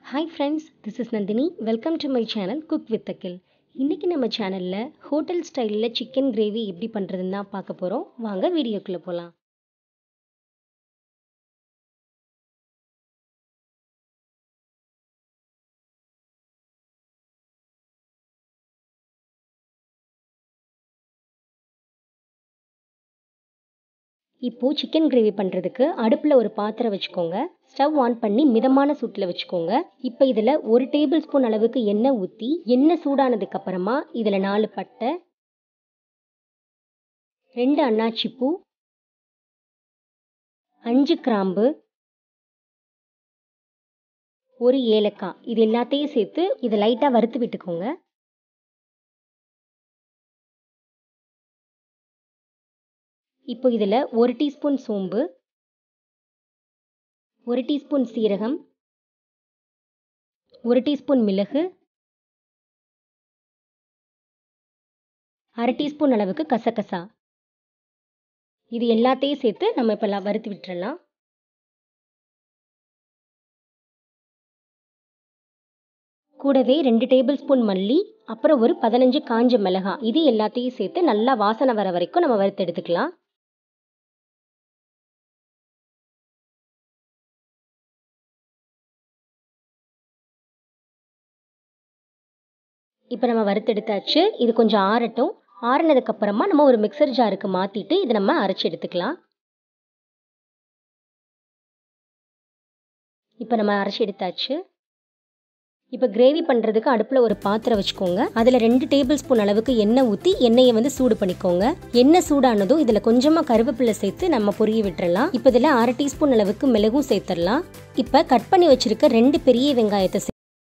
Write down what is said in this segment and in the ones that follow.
hi friends this is Nandini welcome to my channel cook with Akhil இன்றைக்கி நம்ம சேனலில் hotel ஸ்டைலில் சிக்கன் கிரேவி எப்படி பண்ணுறதுன்னு தான் பார்க்க போகிறோம் வாங்க வீடியோக்குள்ளே போகலாம் இப்போது சிக்கன் கிரேவி பண்ணுறதுக்கு அடுப்பில் ஒரு பாத்திரம் வச்சுக்கோங்க ஸ்டவ் ஆன் பண்ணி மிதமான சூட்டில் வச்சுக்கோங்க இப்போ இதில் ஒரு டேபிள் ஸ்பூன் அளவுக்கு எண்ணெய் ஊற்றி எண்ணெய் சூடானதுக்கு அப்புறமா இதில் நாலு பட்டை ரெண்டு அன்னாச்சி பூ அஞ்சு கிராம்பு ஒரு ஏலக்காய் இது எல்லாத்தையும் சேர்த்து இதை லைட்டாக வறுத்து விட்டுக்கோங்க இப்போ இதில் ஒரு டீஸ்பூன் சோம்பு ஒரு டீஸ்பூன் சீரகம் ஒரு டீஸ்பூன் மிளகு அரை டீஸ்பூன் அளவுக்கு கசகசா இது எல்லாத்தையும் சேர்த்து நம்ம இப்போ வறுத்து விட்டுறலாம் கூடவே ரெண்டு டேபிள் ஸ்பூன் மல்லி அப்புறம் ஒரு பதினஞ்சு காஞ்ச மிளகாய் இது எல்லாத்தையும் சேர்த்து நல்லா வாசனை வர வரைக்கும் நம்ம வறுத்து எடுத்துக்கலாம் இப்போ நம்ம வறுத்தெடுத்தாச்சு இது கொஞ்சம் ஆறட்டும் ஆறினதுக்கப்புறமா நம்ம ஒரு மிக்சர் ஜாருக்கு மாற்றிட்டு இதை நம்ம அரைச்சி எடுத்துக்கலாம் இப்போ நம்ம அரைச்சி எடுத்தாச்சு இப்போ கிரேவி பண்ணுறதுக்கு அடுப்பில் ஒரு பாத்திரம் வச்சுக்கோங்க அதில் ரெண்டு டேபிள் ஸ்பூன் அளவுக்கு எண்ணெய் ஊற்றி எண்ணெயை வந்து சூடு பண்ணிக்கோங்க எண்ணெய் சூடானதும் இதில் கொஞ்சமாக கருவேப்பிலை சேர்த்து நம்ம பொரிய விட்டுறலாம் இப்போ இதில் அரை டீஸ்பூன் அளவுக்கு மிளகும் சேர்த்துடலாம் இப்போ கட் பண்ணி வச்சுருக்க ரெண்டு பெரிய வெங்காயத்தை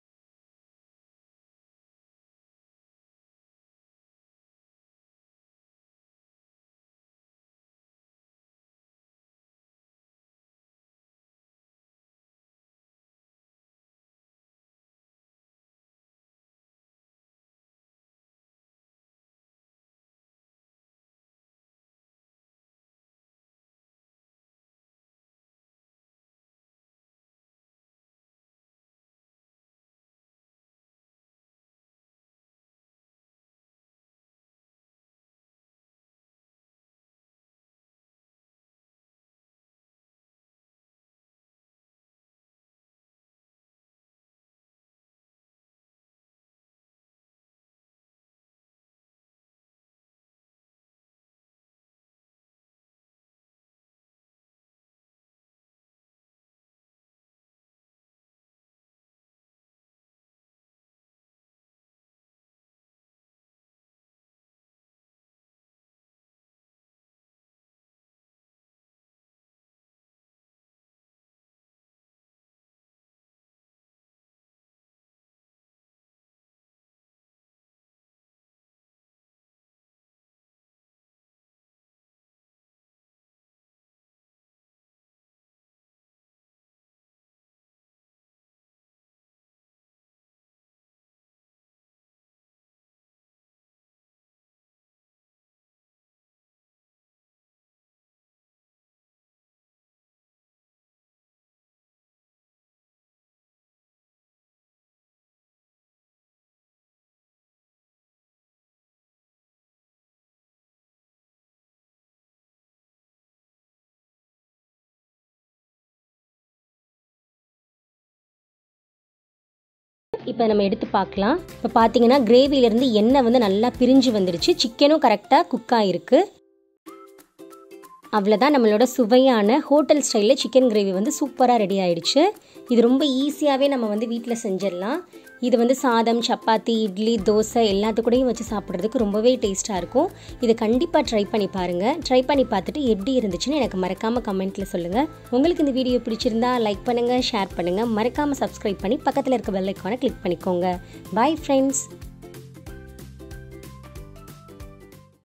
இப்போ நம்ம எடுத்து பார்க்கலாம் இப்போ பார்த்தீங்கன்னா கிரேவிலேருந்து எண்ணெய் வந்து நல்லா பிரிஞ்சு வந்துடுச்சு சிக்கனும் கரெக்டாக குக் ஆகிருக்கு அவ்வளோதான் நம்மளோட சுவையான ஹோட்டல் ஸ்டைலில் சிக்கன் கிரேவி வந்து சூப்பராக ரெடி ஆயிடுச்சு இது ரொம்ப ஈஸியாகவே நம்ம வந்து வீட்டில் செஞ்சிடலாம் இது வந்து சாதம் சப்பாத்தி இட்லி தோசை எல்லாத்துக்கூடையும் வச்சு சாப்பிட்றதுக்கு ரொம்பவே டேஸ்ட்டாக இருக்கும் இதை கண்டிப்பாக ட்ரை பண்ணி பாருங்கள் ட்ரை பண்ணி பார்த்துட்டு எப்படி இருந்துச்சுன்னு எனக்கு மறக்காமல் கமெண்ட்டில் சொல்லுங்கள் உங்களுக்கு இந்த வீடியோ பிடிச்சிருந்தா லைக் பண்ணுங்கள் ஷேர் பண்ணுங்கள் மறக்காமல் சப்ஸ்கிரைப் பண்ணி பக்கத்தில் இருக்க பெல் ஐக்கானை கிளிக் பண்ணிக்கோங்க பாய் ஃப்ரெண்ட்ஸ்